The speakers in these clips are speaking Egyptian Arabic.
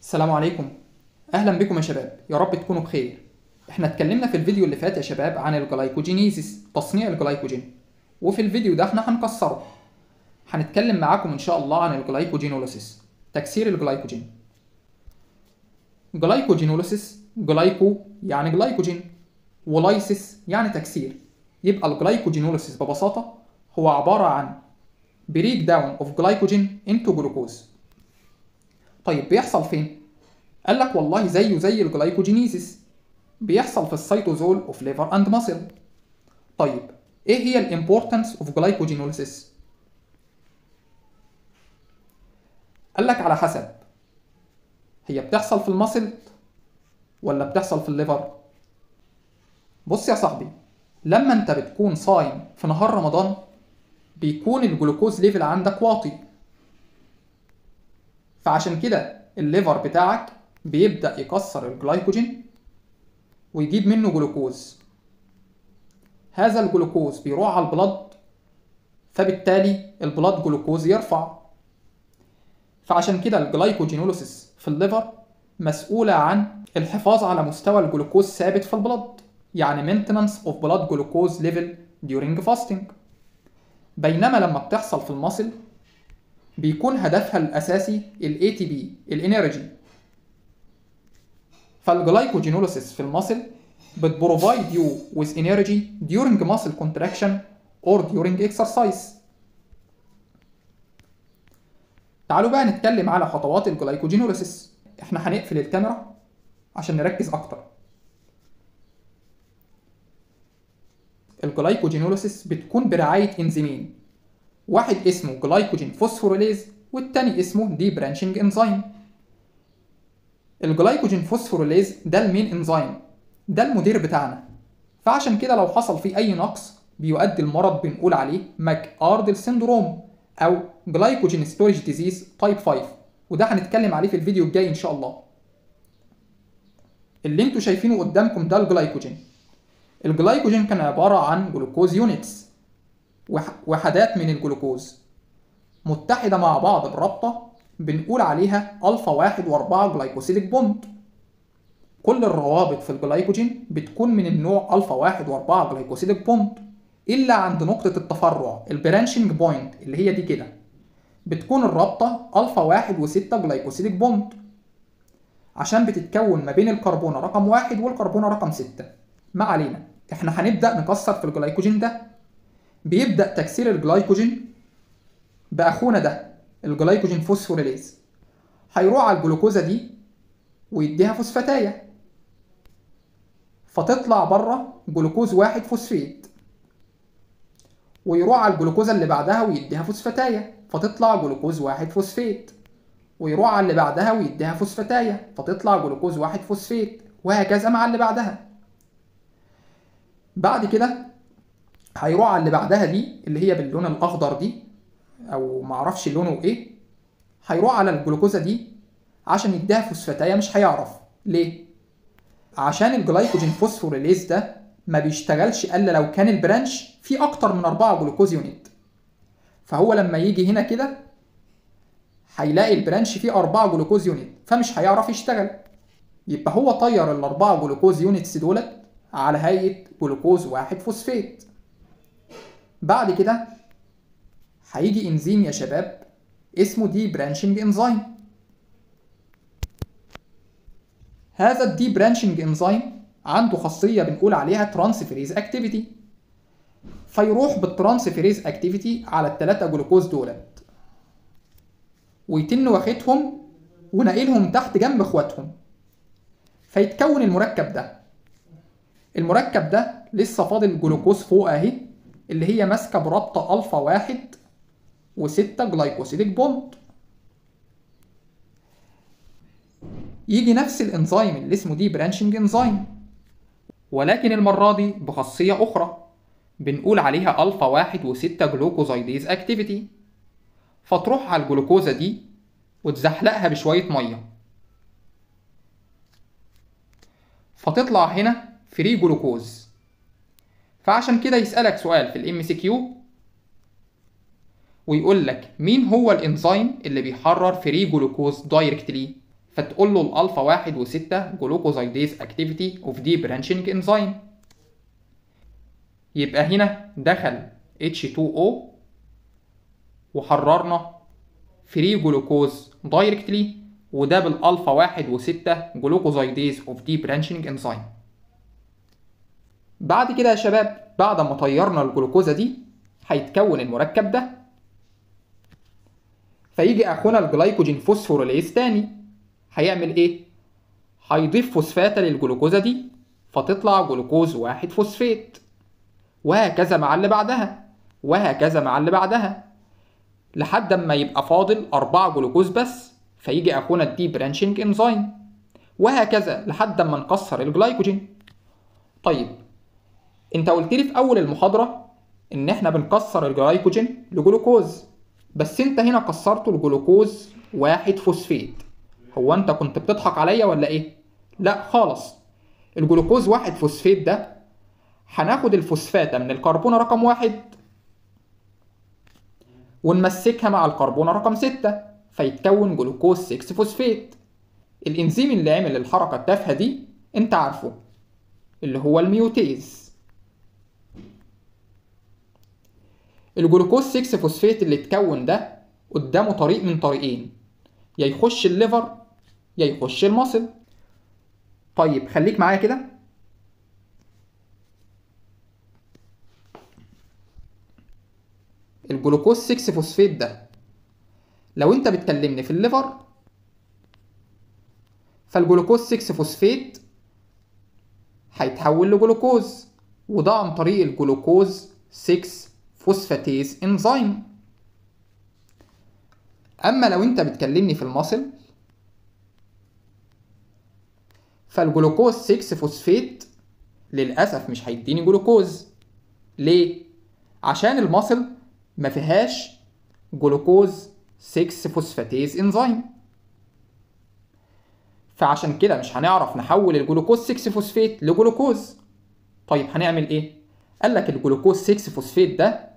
السلام عليكم اهلا بكم يا شباب يا رب تكونوا بخير احنا اتكلمنا في الفيديو اللي فات يا شباب عن الجلايكوجينيسيس تصنيع الجلايكوجين وفي الفيديو ده احنا هنكسره هنتكلم معاكم ان شاء الله عن الجلايكوجينوليسيس تكسير الجلايكوجين جلايكوجينوليسيس جلايكو يعني جلايكوجين ولايسيس يعني تكسير يبقى الجلايكوجينوليسيس ببساطة هو عبارة عن بريك داون اوف جلايكوجين انتو جلوكوز طيب بيحصل فين؟ قال لك والله زيه زي الجلايكوجينيسيس بيحصل في السيتوزول اوف ليفر اند ماسل طيب ايه هي الامبورتنس اوف جلايكوجينوليسيس قال لك على حسب هي بتحصل في الماسل ولا بتحصل في الليفر بص يا صاحبي لما انت بتكون صايم في نهار رمضان بيكون الجلوكوز ليفل عندك واطي فعشان كده الليفر بتاعك بيبدأ يكسر الجلايكوجين ويجيب منه جلوكوز هذا الجلوكوز بيروح على البلد فبالتالي البلد جلوكوز يرفع فعشان كده الجلايكوجينوليسيس في الليفر مسؤولة عن الحفاظ على مستوى الجلوكوز ثابت في البلد يعني maintenance of blood glucose level during fasting بينما لما بتحصل في المصل بيكون هدفها الأساسي ال ATP الانرجي فالجلايكوجينوليسيس في المصل بتبروفايد يو with energy during muscle contraction or during exercise تعالوا بقى نتكلم على خطوات الجلايكوجينوليسيس احنا هنقفل الكاميرا عشان نركز اكتر الجلايكوجينوليسيس بتكون برعاية انزيمين واحد اسمه جلايكوجين فوسفوريليز والتاني اسمه دي برانشنج انزيم الجلايكوجين فوسفوريليز ده المين انزيم ده المدير بتاعنا فعشان كده لو حصل فيه اي نقص بيؤدي المرض بنقول عليه ماك اردل سيندروم او جلايكوجين ستورج ديزيز تايب 5 وده هنتكلم عليه في الفيديو الجاي ان شاء الله اللي انتوا شايفينه قدامكم ده الجلايكوجين الجلايكوجين كان عبارة عن جلوكوز يونتس وحدات من الجلوكوز متحدة مع بعض برابطة بنقول عليها ألفا واحد وأربعة جلايكوسيليك بوند كل الروابط في الجلايكوجين بتكون من النوع ألفا واحد وأربعة جلايكوسيليك بوند إلا عند نقطة التفرع البرانشنج بوينت اللي هي دي كده بتكون الرابطة ألفا واحد وستة جلايكوسيليك بوند عشان بتتكون ما بين الكربونة رقم واحد والكربونة رقم ستة ما علينا احنا هنبدأ نكسر في الجلايكوجين ده بيبدأ تكسير الجلايكوجين بأخونا ده الجلايكوجين فوسفوريليز هيروح على الجلوكوزا دي ويديها فوسفاتاية فتطلع بره جلوكوز واحد فوسفيت ويروح على الجلوكوزا اللي بعدها ويديها فوسفاتاية فتطلع جلوكوز واحد فوسفيت ويروح على اللي بعدها ويديها فوسفاتاية فتطلع جلوكوز واحد فوسفيت وهكذا مع اللي بعدها بعد كده هيروح على اللي بعدها دي اللي هي باللون الاخضر دي او معرفش لونه ايه هيروح على الجلوكوزا دي عشان يديها فوسفاتايه مش هيعرف ليه عشان الجلايكوجين فوسفوريليز ده ما بيشتغلش الا لو كان البرانش فيه اكتر من 4 جلوكوز يونت فهو لما يجي هنا كده هيلاقي البرانش فيه 4 جلوكوز يونت فمش هيعرف يشتغل يبقى هو طير الاربعه جلوكوز يونتس دولت على هيئة جلوكوز واحد فوسفات بعد كده هيجي انزيم يا شباب اسمه دي برانشنج انزيم هذا الدي برانشنج انزيم عنده خاصية بنقول عليها ترانسفيريز اكتيفيتي فيروح بالترانسفيريز اكتيفيتي على التلاتة جلوكوز دولت ويتن واخدهم ونقلهم تحت جنب اخواتهم فيتكون المركب ده المركب ده لسه فاضل جلوكوز فوق اهي اللي هي ماسكه برابطه الفا واحد وستة جلايكوسيليك بوند يجي نفس الانزيم اللي اسمه دي برانشنج انزيم ولكن المرة دي بخاصية أخرى بنقول عليها ألفا واحد وستة جلوكوزايديز أكتيفيتي فتروح على الجلوكوزا دي وتزحلقها بشوية مية فتطلع هنا فري جلوكوز فعشان كده يسألك سؤال في الام سي كيو ويقول لك مين هو الانزيم اللي بيحرر فري جلوكوز دايركتلي فتقول له الالفا واحد وستة جلوكوزايديز اكتيفيتي اوف دي برانشنج انزيم يبقى هنا دخل H2O وحررنا فري جلوكوز دايركتلي وده بالالفا واحد وستة جلوكوزايديز اوف دي برانشنج انزيم بعد كده يا شباب بعد ما طيرنا الجلوكوزا دي هيتكون المركب ده فيجي اخونا الجلايكوجين فوسفوريليز تاني هيعمل ايه هيضيف فوسفاتة للجلوكوزا دي فتطلع جلوكوز واحد فوسفات وهكذا مع اللي بعدها وهكذا مع اللي بعدها لحد ما يبقى فاضل أربعة جلوكوز بس فيجي أخونا الدي برانشنج انزيم وهكذا لحد ما نكسر الجلايكوجين طيب انت قلت لي في أول المحاضرة إن احنا بنكسر الجلايكوجين لجلوكوز بس انت هنا كسرته الجلوكوز واحد فوسفات هو انت كنت بتضحك عليا ولا ايه؟ لا خالص الجلوكوز واحد فوسفات ده هناخد الفوسفاتة من الكربونة رقم واحد ونمسكها مع الكربونة رقم ستة فيتكون جلوكوز 6 فوسفات الانزيم اللي عمل الحركة التافهة دي انت عارفه اللي هو الميوتيز الجلوكوز 6 فوسفات اللي اتكون ده قدامه طريق من طريقين يا يخش الليفر يا يخش المصل طيب خليك معايا كده الجلوكوز 6 فوسفات ده لو انت بتكلمني في الليفر فالجلوكوز 6 فوسفات هيتحول لجلوكوز وده عن طريق الجلوكوز 6 فوسفاتيز انزيم اما لو انت بتكلمني في المصل فالجلوكوز 6 فوسفات للاسف مش هيديني جلوكوز ليه عشان المصل ما فيهاش جلوكوز 6 فوسفاتيز انزيم فعشان كده مش هنعرف نحول الجلوكوز 6 فوسفات لجلوكوز طيب هنعمل ايه قال لك الجلوكوز 6 فوسفات ده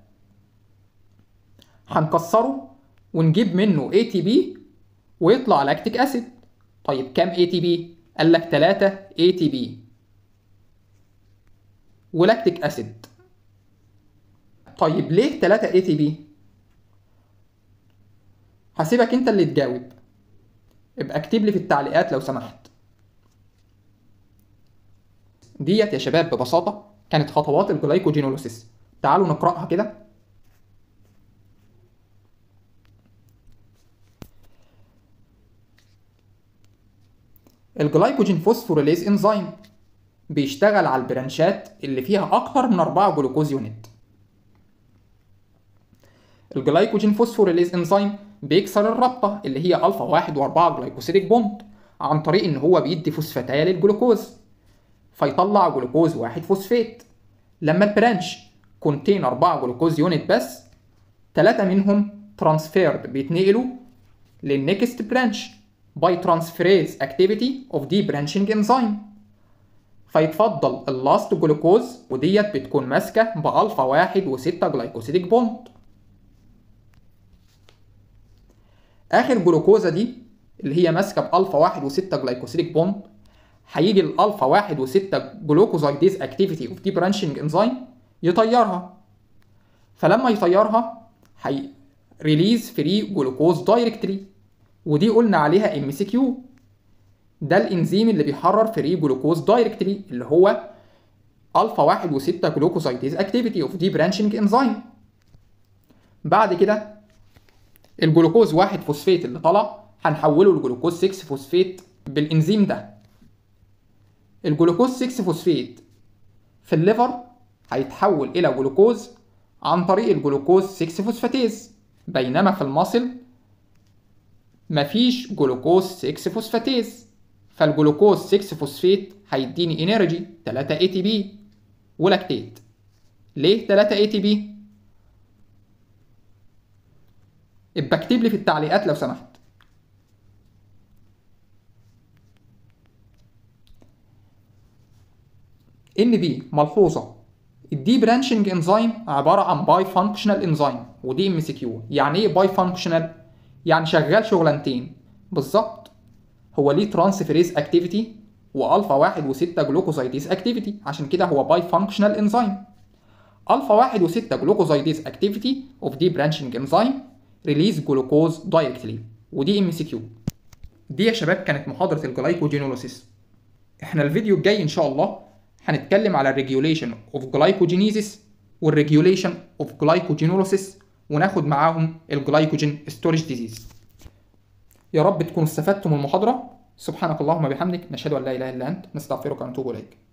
هنكسره ونجيب منه ATP ويطلع لاكتيك اسيد طيب كام ATP قال لك 3 ATP ولاكتيك اسيد طيب ليه 3 ATP هسيبك انت اللي تجاوب ابقى اكتب لي في التعليقات لو سمحت ديت يا شباب ببساطة كانت خطوات الجلايكوجينوليسيس تعالوا نقرأها كده الجلايكوجين فوسفوريليز انزيم بيشتغل على البرانشات اللي فيها اكتر من 4 جلوكوز يونت الجلايكوجين فوسفوريليز انزيم بيكسر الرابطه اللي هي الفا 1 و4 جلايكوسيديك بوند عن طريق ان هو بيدي فوسفاتايه للجلوكوز فيطلع جلوكوز واحد فوسفات لما البرانش كونتين 4 جلوكوز يونت بس ثلاثة منهم ترانسفيرد بيتنقلوا للنكست برانش باي ترانسفيريز اكتيفيتي اوف دي برانشنج انزيم فيتفضل اللاست جلوكوز وديت بتكون ماسكه بالفا واحد وستة جلايكوسيديك بوند اخر جلوكوزا دي اللي هي ماسكه بالفا واحد وستة جلايكوسيديك بوند هيجي الالفا واحد وستة جلوكوزايديز اكتيفيتي اوف دي برانشنج انزيم يطيرها فلما يطيرها هي ريليز فري جلوكوز دايركتلي ودي قلنا عليها ام سي كيو ده الانزيم اللي بيحرر فري جلوكوز دايركتلي اللي هو الفا واحد وستة جلوكوزايديز اكتيفيتي اوف دي برانشنج انزيم بعد كده الجلوكوز واحد فوسفات اللي طلع هنحوله لجلوكوز 6 فوسفات بالانزيم ده الجلوكوز 6 فوسفات في الليفر هيتحول الى جلوكوز عن طريق الجلوكوز 6 فوسفاتيز بينما في المصل مفيش جلوكوز 6 فوسفاتيز فالجلوكوز 6 فوسفات هيديني انرجي 3 اي تي بي ولاكتيت ليه 3 اي تي بي ابقى اكتب لي في التعليقات لو سمحت ان بي ملحوظه الدي برانشنج انزيم عباره عن باي فانكشنال انزيم ودي ام سي كيو يعني ايه باي فانكشنال يعني شغال شغلانتين بالظبط هو ليه ترانسفيريز اكتيفيتي والفا 1 و6 جلوكوزايديز اكتيفيتي عشان كده هو باي فانكشنال انزيم الفا 1 و6 جلوكوزايديز اكتيفيتي اوف دي برانشنج انزيم ريليز جلوكوز دايركتلي ودي ام سي كيو دي يا شباب كانت محاضره الجلايكوجينوليسيس احنا الفيديو الجاي ان شاء الله هنتكلم على الريجوليشن اوف جلايكوجينيزيس والريجوليشن اوف جلايكوجينوليسيس وناخد معاهم الجلايكوجين ستورج ديزيز يا رب تكونوا استفدتم من المحاضره سبحانك اللهم وبحمدك نشهد ان لا اله الا انت نستغفرك ونتوب اليك